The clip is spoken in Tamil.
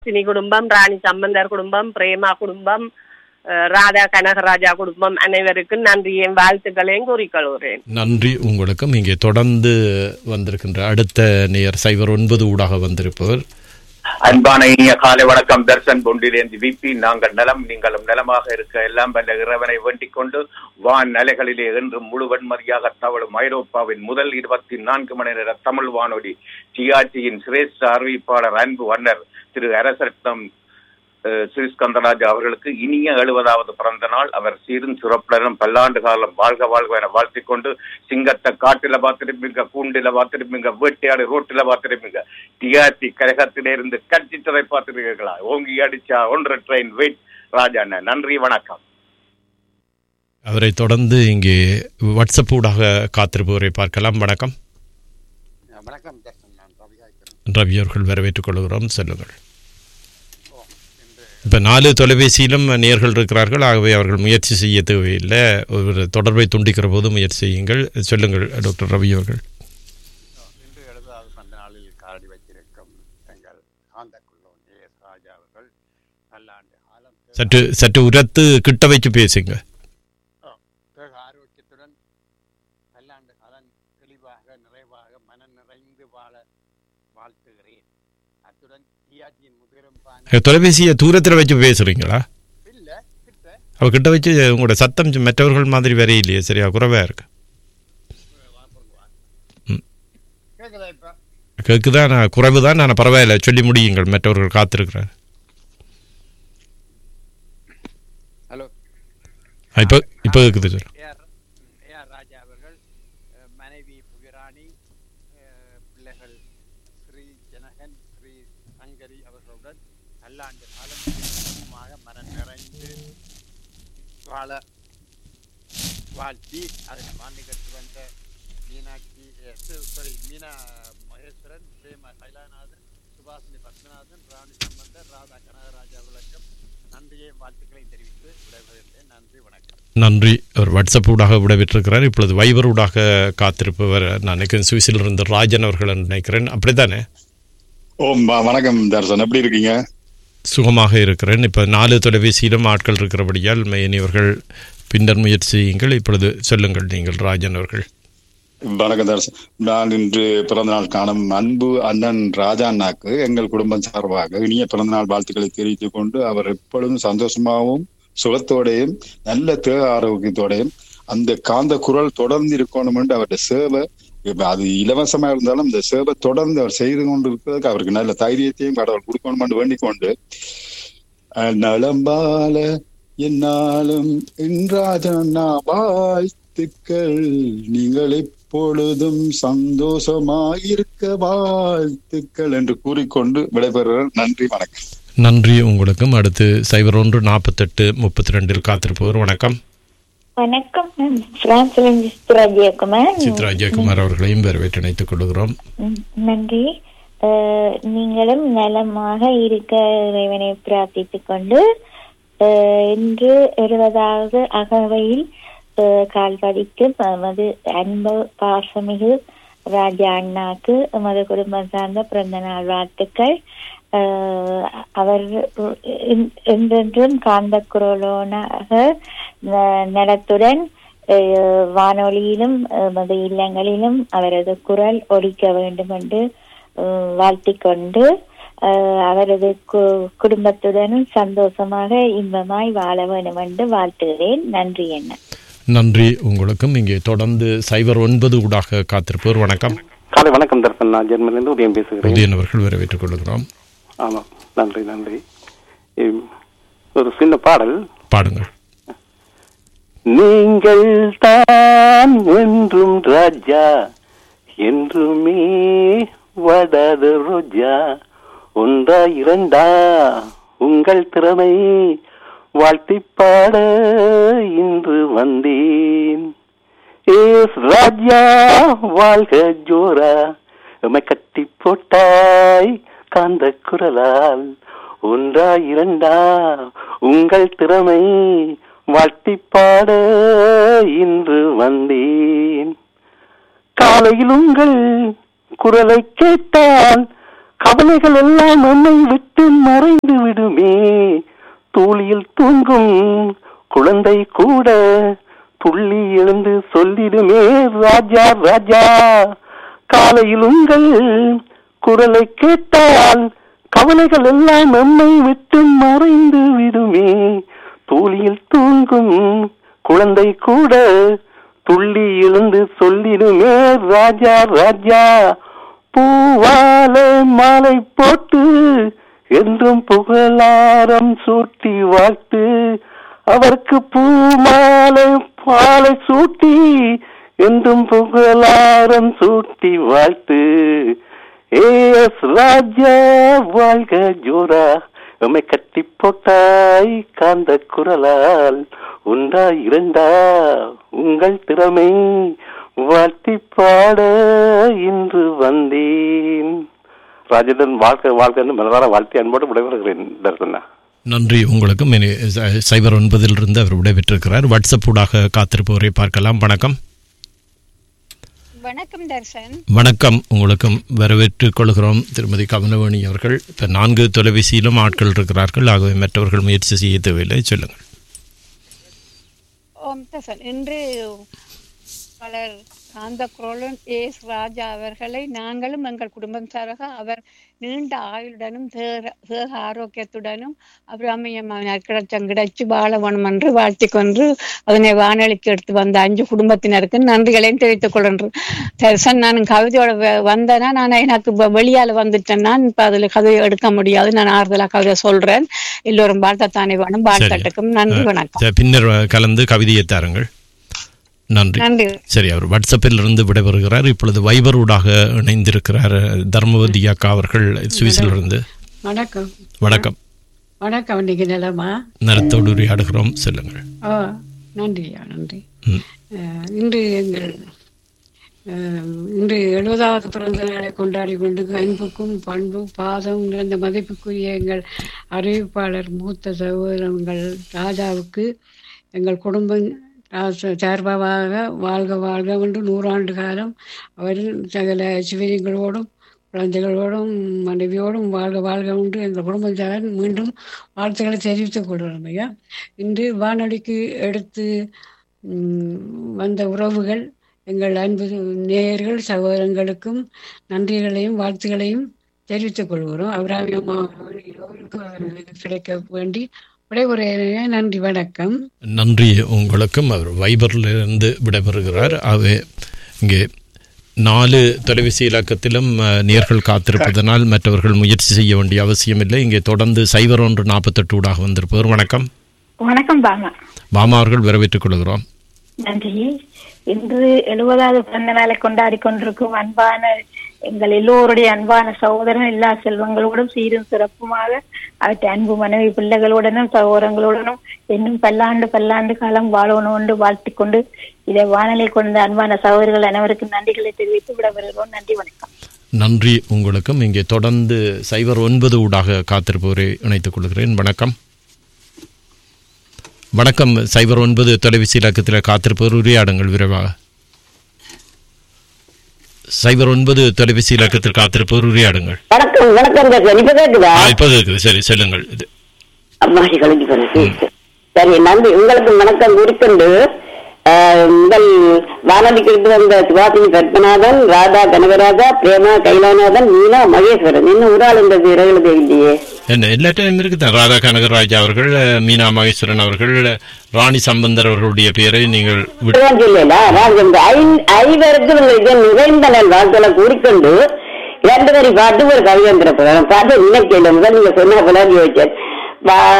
சினி குடும்பம் ராணி சம்பந்தர் குடும்பம் பிரேமா குடும்பம் அஹ், ராதா கனகராஜா குடும்பம் அனைவருக்கும் நன்றியையும் வாழ்த்துக்களையும் கூறிக்கொள்கிறேன் நன்றி உங்களுக்கும் இங்கே தொடர்ந்து வந்திருக்கின்ற அடுத்த நேயர் சைபர் ஒன்பது ஊடாக வந்திருப்பவர் அன்பான இனிய காலை வணக்கம் தர்சன் பொண்டிலேந்தி விபி நாங்கள் நலம் நீங்களும் நலமாக இருக்க எல்லாம் வல்ல இறைவனை வேண்டிக் கொண்டு வான் அலைகளிலே என்றும் முழு வன்மதியாக தவழும் ஐரோப்பாவின் முதல் இருபத்தி நான்கு மணி நேர தமிழ் வானொலி டிஆர்டியின் சிரேஷ்ட அறிவிப்பாளர் அன்பு வண்ணர் திரு அரசரத்னம் அஹ், ஸ்ரீ ஸ்கந்தராஜா அவர்களுக்கு இனிய எழுபதாவது பிறந்த நாள் அவர் சீரும் சிறப்புடனும் பல்லாண்டு காலம் வாழ்க வாழ்க என வாழ்த்திக் கொண்டு சிங்கத்தை காட்டில பார்த்திருப்பீங்க கூண்டில பார்த்திருப்பீங்க வேட்டையாடு ரோட்டில பார்த்திருப்பீங்க டிஆர்டி கழகத்திலே இருந்து கட்சித்ததை பார்த்திருக்கீங்களா ஓங்கி அடிச்சா ஒன்றரை ட்ரெயின் வெயிட் ராஜா அண்ணன் நன்றி வணக்கம் அவரை தொடர்ந்து இங்கே வாட்ஸ்அப் ஊடாக காத்திருப்பவரை பார்க்கலாம் வணக்கம் வணக்கம் தர்சன் நான் ரவி காய்க்கிறேன் ரவி அவர்கள் வரவேற்றுக் கொள்கிறோம் செல்லுங்கள் இப்போ நாலு தொலைபேசியிலும் நேர்கள் இருக்கிறார்கள் ஆகவே அவர்கள் முயற்சி செய்ய தேவையில்லை ஒரு தொடர்பை துண்டிக்கிற போது முயற்சி செய்யுங்கள் சொல்லுங்கள் டாக்டர் ரவி அவர்கள் இன்று எழுபதாவது பந்த நாளில் காலடி வைத்திருக்கும் எங்கள் காந்தக்குள்ளோ ஏஎஸ் ராஜா அவர்கள் பல்லாண்டு காலம் சற்று சற்று உரத்து கிட்ட வச்சு பேசுங்க தேக ஆரோக்கியத்துடன் பல்லாண்டு காலம் தெளிவாக நிறைவாக மனம் நிறைந்து வாழ வாழ்த்துகிறேன் அத்துடன் டிஆர்டியின் முதிரும் பான தொலைபேசியை தூரத்தில் வச்சு பேசுறீங்களா இல்லை கிட்ட அவ கிட்ட வச்சு உங்களோட சத்தம் மற்றவர்கள் மாதிரி வேற இல்லையே சரியா குறைவா இருக்கு கேட்குதா இப்போ கேட்குதா நான் குறைவு தான் நான் பரவாயில்ல சொல்லி முடியுங்கள் மற்றவர்கள் காத்திருக்கிறார் ஹலோ இப்போ இப்போ கேட்குது சார் ஏஆர் ஏஆர் ராஜா அவர்கள் அஹ், மனைவி புகிராணி அஹ், பிள்ளைகள் ஸ்ரீ ஜனகன் ஸ்ரீ சங்கரி அவர்களுடன் பல்லாண்டு காலம் சுகமாக மனம் நிறைந்து வாழ வாழ்த்தி அதனை மாநிலத்து வந்த மீனாட்சி சாரி மீனா மகேஸ்வரன் பிரேமா கைலாநாதன் சுபாஷினி பத்மநாதன் ராணி சம்பந்தர் ராதா கனகராஜா அவர்களுக்கும் நன்றியை வாழ்த்துக்களையும் தெரிவித்து விடைபெறுகிறேன் நன்றி வணக்கம் நன்றி அவர் வாட்ஸ்அப் ஊடாக விடவிட்டிருக்கிறார் இப்பொழுது வைபர் ஊடாக காத்திருப்பவர் நான் நினைக்கிறேன் சுவிஸில் இருந்த ராஜன் அவர்கள் நினைக்கிறேன் அப்படித்தானே ஓ வ- வணக்கம் தர்சன் எப்படி இருக்கீங்க சுகமாக இருக்கிறேன் இப்போ நாலு தொலைபேசியிலும் ஆட்கள் இருக்கிறபடியால் மேனியவர்கள் பின்னர் முயற்சி செய்யுங்கள் இப்பொழுது சொல்லுங்கள் நீங்கள் ராஜன் அவர்கள் வணக்கம் தர்சன் நான் இன்று பிறந்த நாள் காணும் அன்பு அண்ணன் ராஜா அண்ணாக்கு எங்கள் குடும்பம் சார்பாக இனிய பிறந்த நாள் வாழ்த்துக்களை தெரிவித்துக் கொண்டு அவர் எப்பொழுதும் சந்தோஷமாகவும் சுகத்தோடையும் நல்ல தேக ஆரோக்கியத்தோடையும் அந்த காந்த குரல் தொடர்ந்து இருக்கணும் என்று அவருடைய சேவை இப்ப அது இலவசமா இருந்தாலும் இந்த சேவை தொடர்ந்து அவர் செய்து கொண்டு இருக்கிறதுக்கு அவருக்கு நல்ல தைரியத்தையும் கடவுள் கொடுக்கணும் என்று வேண்டிக் கொண்டு அஹ், நலம்பால என்னாலும் இன்றாஜனா வாழ்த்துக்கள் நீங்கள் எப்பொழுதும் சந்தோஷமாயிருக்க வாழ்த்துக்கள் என்று கூறிக்கொண்டு விடைபெறுகிறேன் நன்றி வணக்கம் நன்றி உங்களுக்கும் அடுத்து சைபர் ஒன்று நாற்பத்தெட்டு முப்பத்தி ரெண்டில் காத்திருப்பவர் வணக்கம் வணக்கம் நான் பிரான்ஸ்ல இருந்து சித்ரா ஜெயக்குமார் சித்ரா ஜெயக்குமார் அவர்களையும் வரவேற்று இணைத்துக் கொள்கிறோம் ம், நன்றி அஹ், நீங்களும் நலமாக இருக்க இறைவனை பிரார்த்தித்துக் கொண்டு அஹ், இன்று எழுபதாவது அகவையில் அஹ், கால் பதிக்கும் எமது அன்பு பாசமிகு ராஜா அண்ணாக்கு எமது குடும்பம் சார்ந்த பிறந்த நாள் வாழ்த்துக்கள் அஹ், அவர் என்- என்றென்றும் காந்த குரலோனாக ந- நலத்துடன் அஹ், வானொலியிலும் எமது இல்லங்களிலும் அவரது குரல் ஒலிக்க வேண்டும் என்று அஹ், வாழ்த்திக் கொண்டு அஹ், அவரது கு- குடும்பத்துடனும் சந்தோஷமாக இன்பமாய் வாழ வேண்டும் என்று வாழ்த்துகிறேன் நன்றி என்ன நன்றி உங்களுக்கும் இங்கே தொடர்ந்து சைபர் ஒன்பது ஊடாக காத்திருப்பவர் வணக்கம் காலை வணக்கம் தர்சன் நான் ஜெர்மனிலிருந்து உதயம் பேசுகிறேன் உதயன் அவர்கள் வரவேற்றுக் கொள்கிறோம் ஆமாம் நன்றி நன்றி இம், ஒரு சின்ன பாடல் பாடுங்கள் நீங்கள் தான் என்றும் ராஜா என்றுமே வடாத ரோஜா ஒன்றா இரண்டா உங்கள் திறமை வாழ்த்தி பாட இன்று வந்தேன் ஏஸ் ராஜா வாழ்க ஜோரா எமை கட்டி போட்டாய் காந்த குரலால் ஒன்றா இரண்டா உங்கள் திறமை வாழ்த்தி பாட இன்று வந்தேன் காலையில் உங்கள் குரலை கேட்டால் கவலைகள் எல்லாம் நம்மை விட்டு மறைந்து விடுமே தூளியில் தூங்கும் குழந்தை கூட துள்ளி எழுந்து சொல்லிடுமே ராஜா ராஜா காலையில் உங்கள் குரலை கேட்டால் கவலைகள் எல்லாம் நம்மை விட்டு மறைந்து விடுமே தூளியில் தூங்கும் குழந்தை கூட துள்ளி எழுந்து சொல்லிடுமே ராஜா ராஜா பூவாலை மாலை போட்டு என்றும் புகழாரம் சூட்டி வாழ்த்து அவருக்கு பூ மாலை பாலை சூட்டி என்றும் புகழாரம் சூட்டி வாழ்த்து ஏஎஸ் ராஜா வாழ்க ஜோரா உம்மை கட்டி போட்டாய் காந்த குரலால் உண்டா இரண்டா உங்கள் திறமை வாழ்த்தி பாட இன்று வந்தேன் ராஜேந்திரன் வாழ்க்கை வாழ்க்கை மனதார வாழ்த்தி அன்போடு விடைபெறுகிறேன் தர்சனா நன்றி உங்களுக்கும் இனி ச- சைபர் ஒன்பதிலிருந்து அவர் விடைபெற்றிருக்கிறார் வாட்ஸ்அப் ஊடாக காத்திருப்பவரை பார்க்கலாம் வணக்கம் வணக்கம் தர்ஷன் வணக்கம் உங்களுக்கும் வரவேற்றுக் கொள்கிறோம் திருமதி கமலவேணி அவர்கள் இப்போ நான்கு தொலைபேசியிலும் ஆட்கள் இருக்கிறார்கள் ஆகவே மற்றவர்கள் முயற்சி செய்ய தேவையில்லை சொல்லுங்கள் ஓம் தர்ஷன் இன்று பலர் காந்த குரலன் எஸ் ராஜா அவர்களை நாங்களும் எங்கள் குடும்பம் சார்பாக அவர் நீண்ட ஆயுளுடனும் தேக தேக ஆரோக்கியத்துடனும் அபிராமியமான கிடைச்சம் கிடைச்சு வாழ வேணும் என்று வாழ்த்திக் கொண்டு அதனை வானொலிக்கு எடுத்து வந்த அஞ்சு குடும்பத்தினருக்கு நன்றிகளையும் தெரிவித்துக் கொள்கின்றேன் தரிசன் நான் கவிதையோட வ- வந்தேன்னா நான் எனக்கு இப்ப வெளியால வந்துட்டேன் நான் இப்ப அதுல கவிதை எடுக்க முடியாது நான் ஆறுதலா கவிதை சொல்றேன் எல்லோரும் வாழ்த்தத்தானே வேணும் வாழ்த்தட்டுக்கும் நன்றி வணக்கம் சரி, பின்னர் கலந்து கவிதையை தாருங்கள் நன்றி நன்றி சரி அவர் வாட்ஸ்அப்பில் இருந்து விடைபெறுகிறார் இப்பொழுது வைபர் ஊடாக இணைந்திருக்கிறார் தர்மவதி அக்கா அவர்கள் சுவிஸிலிருந்து வணக்கம் வணக்கம் வணக்கம் இன்னைக்கு நிலமா நிறத்தோடு உரையாடுகிறோம் சொல்லுங்கள் ஓ நன்றியா நன்றி ம். அஹ், இன்று எங்கள் அஹ், இன்று எழுபதாவது பிறந்த நாளை கொண்டாடி கொண்டு அன்புக்கும் பண்பும் பாதம் நிறைந்த மதிப்புக்குரிய எங்கள் அறிவிப்பாளர் மூத்த சகோதரங்கள் ராஜாவுக்கு எங்கள் குடும்பம் ராச- சார்பாக வாழ்க வாழ்க என்று நூறாண்டு காலம் அவர் சகல சிவலிங்களோடும் குழந்தைகளோடும் மனைவியோடும் வாழ்க வாழ்க என்று எங்கள் குடும்பத்தார் மீண்டும் வாழ்த்துக்களை தெரிவித்துக் கொள்கிறோம் ஐயா இன்று வானொலிக்கு எடுத்து ம், வந்த உறவுகள் எங்கள் அன்பு நேயர்கள் சகோதரங்களுக்கும் நன்றிகளையும் வாழ்த்துக்களையும் தெரிவித்துக் கொள்கிறோம் அபிராமி அம்மா அவர்கள் எல்லோருக்கும் அவர்களுக்கு கிடைக்க வேண்டி விடைபெறுகிறேன் நன்றி வணக்கம் நன்றி உங்களுக்கும் அவர் வைபரிலிருந்து விடைபெறுகிறார் ஆகவே இங்கே நாலு தொலைபேசி இலக்கத்திலும் அஹ், நேர்கள் காத்திருப்பதனால் மற்றவர்கள் முயற்சி செய்ய வேண்டிய அவசியமில்லை இங்கே தொடர்ந்து சைபர் ஒன்று நாற்பத்தெட்டு ஊடாக வந்திருப்பவர் வணக்கம் வணக்கம் பாமா பாமா அவர்கள் வரவேற்றுக் கொள்கிறோம் நன்றி இன்று எழுபதாவது பிறந்த நாளை கொண்டாடி கொண்டிருக்கும் அன்பான எங்கள் எல்லோருடைய அன்பான சகோதரன் எல்லா செல்வங்களோடும் சீரும் சிறப்புமாக அவற்றை அன்பு மனைவி பிள்ளைகளுடனும் சகோதரங்களுடனும் இன்னும் பல்லாண்டு பல்லாண்டு காலம் வாழணும் என்று வாழ்த்திக் கொண்டு இதை வானலை கொண்ட அன்பான சகோதரர்கள் அனைவருக்கும் நன்றிகளை தெரிவித்து விட வருகிறோம் நன்றி வணக்கம் நன்றி உங்களுக்கும் இங்கே தொடர்ந்து சைபர் ஒன்பது ஊடாக காத்திருப்பவரை இணைத்துக் கொள்கிறேன் வணக்கம் வணக்கம் சைபர் ஒன்பது தொலைபேசி இலக்கத்தில் காத்திருப்பவர் உரையாடுங்கள் விரைவாக சைபர் ஒன்பது தொலைபேசி இலக்கத்தில் காத்திருப்பவர் உரையாடுங்கள் வணக்கம் வணக்கம் டாக்டர் இப்ப கேக்குதா ஆ, இப்போது இருக்குது சரி சொல்லுங்கள் இது அம்மாடி கலங்கி பிறகு சரி நன்றி உங்களுக்கு வணக்கம் குறிக்கொண்டு ஆஹ், முதல் வானொலிக்கு எடுத்து வந்த சுபாசினி பத்மநாதன் ராதா கனகராஜா பிரேமா கைலாநாதன் மீனா மகேஸ்வரன் இன்னும் ஒரு ஆள் இந்த இரவில் இல்லையே என்ன எல்லா டைம் இருக்குது ராதா கனகராஜ் அவர்கள் மீனா மகேஸ்வரன் அவர்கள் ராணி சம்பந்தர் அவர்களுடைய பெயரை நீங்கள் விட்டு இப்பதான் சொல்லல ராஜன் ஐவருக்கு உங்களுக்கு நிறைந்த நாள் வாழ்த்தலை கூறிக்கொண்டு இரண்டு வரி பாட்டு ஒரு கவிதை பாட்டு நினைக்கல முதல் நீங்க சொன்ன போல யோசிச்சேன் வா-